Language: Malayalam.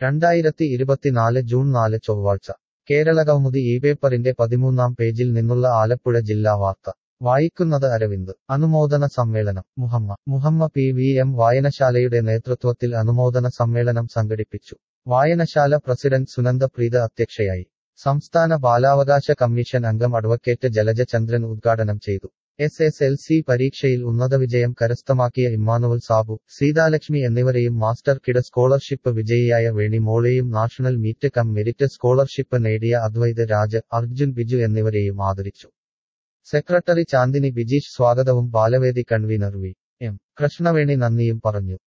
രണ്ടായിരത്തി ഇരുപത്തിനാല് ജൂൺ നാല് ചൊവ്വാഴ്ച കേരളകൗമുദി ഈ പേപ്പറിന്റെ പതിമൂന്നാം പേജിൽ നിന്നുള്ള ആലപ്പുഴ ജില്ലാ വാർത്ത വായിക്കുന്നത് അരവിന്ദ് അനുമോദന സമ്മേളനം Muhamma Muhamma P V M വായനശാലയുടെ നേതൃത്വത്തിൽ അനുമോദന സമ്മേളനം സംഘടിപ്പിച്ചു വായനശാല പ്രസിഡന്റ് സുനന്ദപ്രീത അധ്യക്ഷയായി സംസ്ഥാന ബാലാവകാശ കമ്മീഷൻ അംഗം അഡ്വക്കേറ്റ് ജലജ ചന്ദ്രൻ ഉദ്ഘാടനം ചെയ്തു എസ് എസ് എൽ സി പരീക്ഷയിൽ ഉന്നതവിജയം കരസ്ഥമാക്കിയ ഇമ്മാനുവൽ സാബു സീതാലക്ഷ്മി എന്നിവരെയും മാസ്റ്റർ കിഡ് സ്കോളർഷിപ്പ് വിജയിയായ വേണി മോളെയും national meet cum merit scholarship നേടിയ അദ്വൈത് രാജ് അർജുൻ ബിജു എന്നിവരെയും ആദരിച്ചു സെക്രട്ടറി ചാന്ദിനി ബിജീഷ് സ്വാഗതവും Balavedi convener V M Krishnaveni നന്ദിയും പറഞ്ഞു